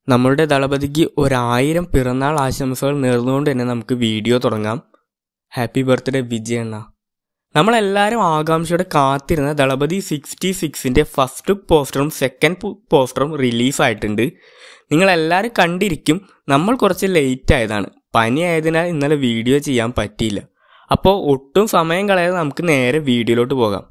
നമ്മളുടെ ദളപതിക്ക് ഒരായിരം പിറന്നാൾ ആശംസകൾ നേർന്നുകൊണ്ട് തന്നെ നമുക്ക് വീഡിയോ തുടങ്ങാം ഹാപ്പി ബർത്ത്ഡേ വിജയണ്ണ നമ്മളെല്ലാവരും ആകാംക്ഷയോടെ കാത്തിരുന്ന ദളപതി സിക്സ്റ്റി സിക്സിൻ്റെ ഫസ്റ്റ് ലുക്ക് പോസ്റ്ററും സെക്കൻഡ് പോസ്റ്ററും റിലീസായിട്ടുണ്ട് നിങ്ങളെല്ലാവരും കണ്ടിരിക്കും നമ്മൾ കുറച്ച് ലേറ്റ് ആയതാണ് പനി ആയതിനാൽ ഇന്നലെ വീഡിയോ ചെയ്യാൻ പറ്റിയില്ല അപ്പോൾ ഒട്ടും സമയം കളയാതെ നമുക്ക് നേരെ വീഡിയോയിലോട്ട് പോകാം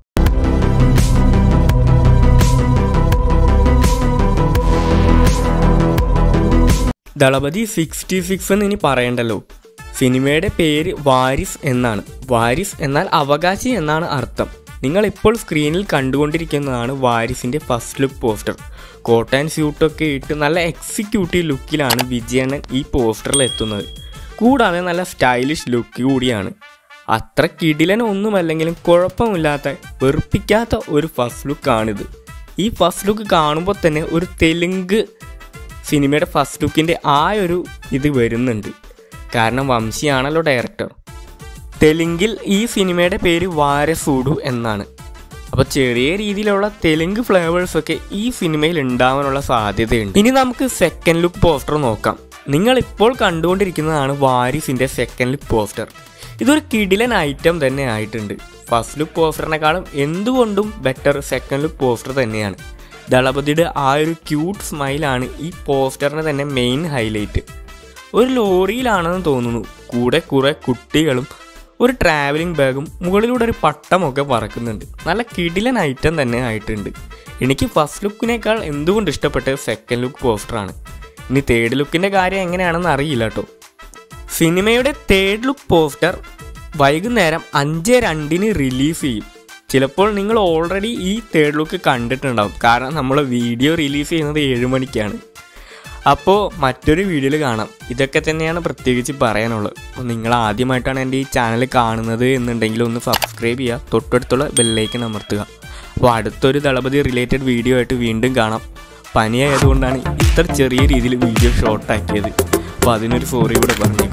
ദളപതി സിക്സ്റ്റി സിക്സ് എന്ന് ഇനി പറയണ്ടല്ലോ സിനിമയുടെ പേര് വാരിസ് എന്നാണ് വാരിസ് എന്നാൽ അവകാശി എന്നാണ് അർത്ഥം നിങ്ങൾ ഇപ്പോൾ സ്ക്രീനിൽ കണ്ടുകൊണ്ടിരിക്കുന്നതാണ് വാരിസിൻ്റെ first look poster coat and സ്യൂട്ടൊക്കെ ഇട്ട് നല്ല എക്സിക്യൂട്ടീവ് ലുക്കിലാണ് വിജയണ്ണൻ ഈ പോസ്റ്ററിൽ എത്തുന്നത് കൂടാതെ നല്ല സ്റ്റൈലിഷ് ലുക്ക് കൂടിയാണ് അത്ര കിടിലൻ ഒന്നുമല്ലെങ്കിലും കുഴപ്പമില്ലാത്ത വെറുപ്പിക്കാത്ത ഒരു ഫസ്റ്റ് ലുക്കാണിത് ഈ ഫസ്റ്റ് ലുക്ക് കാണുമ്പോൾ തന്നെ ഒരു തെലുങ്ക് സിനിമയുടെ ഫസ്റ്റ് ലുക്കിൻ്റെ ആ ഒരു ഇത് വരുന്നുണ്ട് കാരണം വംശിയാണല്ലോ ഡയറക്ടർ തെലുങ്കിൽ ഈ സിനിമയുടെ പേര് വാരസൂഡു എന്നാണ് അപ്പോൾ ചെറിയ രീതിയിലുള്ള തെലുങ്ക് ഫ്ലേവേഴ്സ് ഒക്കെ ഈ സിനിമയിൽ ഉണ്ടാവാനുള്ള സാധ്യതയുണ്ട് ഇനി നമുക്ക് സെക്കൻഡ് ലുക്ക് പോസ്റ്റർ നോക്കാം നിങ്ങൾ ഇപ്പോൾ കണ്ടുകൊണ്ടിരിക്കുന്നതാണ് വാരിസിൻ്റെ സെക്കൻഡ് ലുക്ക് പോസ്റ്റർ ഇതൊരു കിടിലൻ ഐറ്റം തന്നെ ആയിട്ടുണ്ട് ഫസ്റ്റ് ലുക്ക് പോസ്റ്ററിനെക്കാളും എന്തുകൊണ്ടും ബെറ്റർ സെക്കൻഡ് ലുക്ക് പോസ്റ്റർ തന്നെയാണ് ദളപതിയുടെ ആ ഒരു ക്യൂട്ട് സ്മൈലാണ് ഈ പോസ്റ്ററിന് തന്നെ മെയിൻ ഹൈലൈറ്റ് ഒരു ലോറിയിലാണെന്ന് തോന്നുന്നു കൂടെ കുറെ കുട്ടികളും ഒരു ട്രാവലിംഗ് ബാഗും മുകളിലൂടെ ഒരു പട്ടമൊക്കെ പറക്കുന്നുണ്ട് നല്ല കിടിലൻ ഐറ്റം തന്നെ ആയിട്ടുണ്ട് എനിക്ക് ഫസ്റ്റ് ലുക്കിനേക്കാൾ എന്തുകൊണ്ട് ഇഷ്ടപ്പെട്ടത് സെക്കൻഡ് ലുക്ക് പോസ്റ്ററാണ് ഇനി തേർഡ് ലുക്കിൻ്റെ കാര്യം എങ്ങനെയാണെന്ന് അറിയില്ല കേട്ടോ സിനിമയുടെ തേർഡ് ലുക്ക് പോസ്റ്റർ വൈകുന്നേരം അഞ്ച് രണ്ടിന് റിലീസ് ചെയ്യും ചിലപ്പോൾ നിങ്ങൾ ഓൾറെഡി ഈ തേർഡ് ലുക്ക് കണ്ടിട്ടുണ്ടാവും കാരണം നമ്മൾ വീഡിയോ റിലീസ് ചെയ്യുന്നത് ഏഴ് മണിക്കാണ് അപ്പോൾ മറ്റൊരു വീഡിയോയിൽ കാണാം ഇതൊക്കെ തന്നെയാണ് പ്രത്യേകിച്ച് പറയാനുള്ളത് അപ്പോൾ നിങ്ങൾ ആദ്യമായിട്ടാണ് എൻ്റെ ഈ ചാനൽ കാണുന്നത് എന്നുണ്ടെങ്കിൽ ഒന്ന് സബ്സ്ക്രൈബ് ചെയ്യുക തൊട്ടടുത്തുള്ള ബെല്ലൈക്കൻ അമർത്തുക അപ്പോൾ അടുത്തൊരു ദളപതി റിലേറ്റഡ് വീഡിയോ ആയിട്ട് വീണ്ടും കാണാം പനിയായതുകൊണ്ടാണ് ഇത്ര ചെറിയ രീതിയിൽ വീഡിയോ ഷോർട്ടാക്കിയത് അപ്പോൾ അതിനൊരു സോറി കൂടെ പറഞ്ഞു